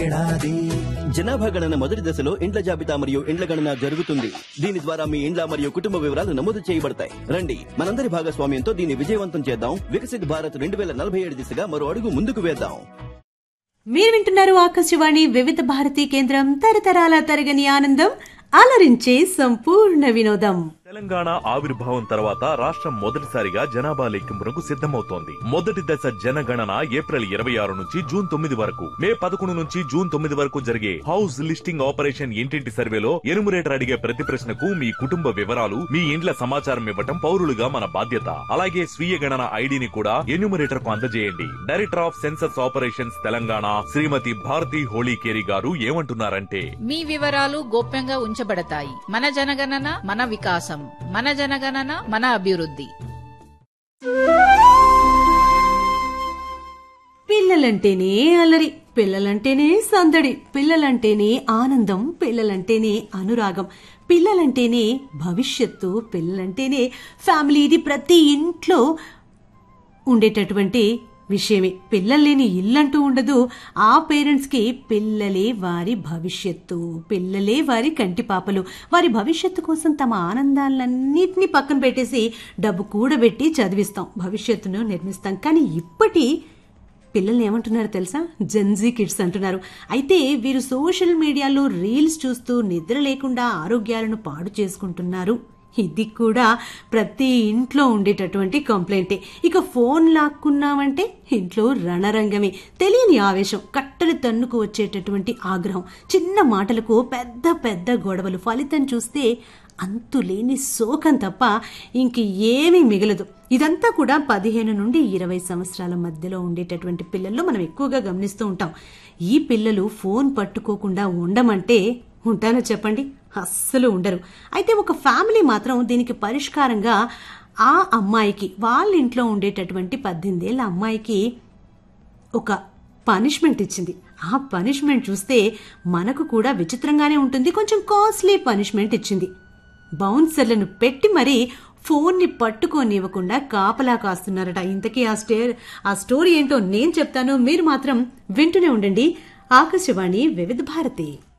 జనాభా గణన మొదటి దశలో ఇండ్ల జాబితా మరియు ఇండ్ల గణన జరుగుతుంది దీని ద్వారా మీ ఇండ్ల మరియు కుటుంబ వివరాలు నమోదు చేయబడతాయి రండి మనందరి భాగస్వామ్యంతో దీన్ని విజయవంతం చేద్దాం వికసిత్ భారత్ రెండు వేల నలభై ఏడు దిశగా మరో అడుగు ముందుకు వేద్దాం మీరు వింటున్నారు ఆకాశవాణి వివిధ భారతి కేంద్రం తరతరాల తరగని ఆనందం అలరించే సంపూర్ణ వినోదం తెలంగాణ ఆవిర్భావం తర్వాత రాష్ట్రం మొదటిసారిగా జనాభా లెక్కింపునకు సిద్ధమవుతోంది మొదటి దశ జనగణన ఏప్రిల్ ఇరవై ఆరు నుంచి జూన్ తొమ్మిది వరకు మే పదకొండు నుంచి జూన్ తొమ్మిది వరకు జరిగే హౌస్ లిస్టింగ్ ఆపరేషన్ ఇంటింటి సర్వేలో ఎనుమరేటర్ అడిగే ప్రతి ప్రశ్నకు మీ కుటుంబ వివరాలు మీ ఇండ్ల సమాచారం ఇవ్వటం పౌరులుగా మన బాధ్యత అలాగే స్వీయ గణన ఐడిని కూడా ఎన్యూమరేటర్ కు అందజేయండి director of census operations Telangana Srimati Bharati Holikeri గారు ఏమంటున్నారంటే మీ వివరాలు గోప్యంగా ఉంచబడతాయి మన జనగణన మన వికాసం మన జనగణన మన అభివృద్ధి పిల్లలంటేనే అల్లరి పిల్లలంటేనే సందడి పిల్లలంటేనే ఆనందం పిల్లలంటేనే అనురాగం పిల్లలంటేనే భవిష్యత్తు పిల్లలంటేనే ఫ్యామిలీ ఇది ప్రతి ఇంట్లో ఉండేటటువంటి విషయమే పిల్లలు లేని ఇల్లంటూ ఉండదు ఆ పేరెంట్స్కి పిల్లలే వారి భవిష్యత్తు పిల్లలే వారి కంటి పాపలు వారి భవిష్యత్తు కోసం తమ ఆనందాలన్నింటినీ పక్కన పెట్టేసి డబ్బు కూడబెట్టి చదివిస్తాం భవిష్యత్తును నిర్మిస్తాం కానీ ఇప్పటి పిల్లల్ని ఏమంటున్నారు తెలుసా జెన్జీ కిడ్స్ అంటున్నారు అయితే వీరు సోషల్ మీడియాలో రీల్స్ చూస్తూ నిద్ర లేకుండా ఆరోగ్యాలను పాడు చేసుకుంటున్నారు ఇది కూడా ప్రతి ఇంట్లో ఉండేటటువంటి కంప్లైంటే ఇక ఫోన్ లాక్కున్నామంటే ఇంట్లో రణరంగమే తెలియని ఆవేశం కట్టలు తన్నుకు వచ్చేటటువంటి ఆగ్రహం చిన్న మాటలకు పెద్ద పెద్ద గొడవలు ఫలితం చూస్తే అంతులేని శోకం తప్ప ఇంక ఏమీ మిగలదు ఇదంతా కూడా పదిహేను నుండి ఇరవై సంవత్సరాల మధ్యలో ఉండేటటువంటి పిల్లల్లో మనం ఎక్కువగా గమనిస్తూ ఉంటాం ఈ పిల్లలు ఫోన్ పట్టుకోకుండా ఉండమంటే ఉంటానో చెప్పండి అస్సలు ఉండరు అయితే ఒక ఫ్యామిలీ మాత్రం దీనికి పరిష్కారంగా ఆ అమ్మాయికి వాళ్ళ ఇంట్లో ఉండేటటువంటి పద్దెనిమిదేళ్ళ అమ్మాయికి ఒక పనిష్మెంట్ ఇచ్చింది ఆ పనిష్మెంట్ చూస్తే మనకు కూడా విచిత్రంగానే ఉంటుంది కొంచెం కాస్ట్లీ పనిష్మెంట్ ఇచ్చింది బౌన్సర్లను పెట్టి మరీ ఫోన్ని పట్టుకోనివ్వకుండా కాపలా కాస్తున్నారట ఇంతకీ ఆ స్టే ఆ స్టోరీ ఏంటో నేను చెప్తాను మీరు మాత్రం వింటూనే ఉండండి ఆకాశవాణి వివిధ భారతి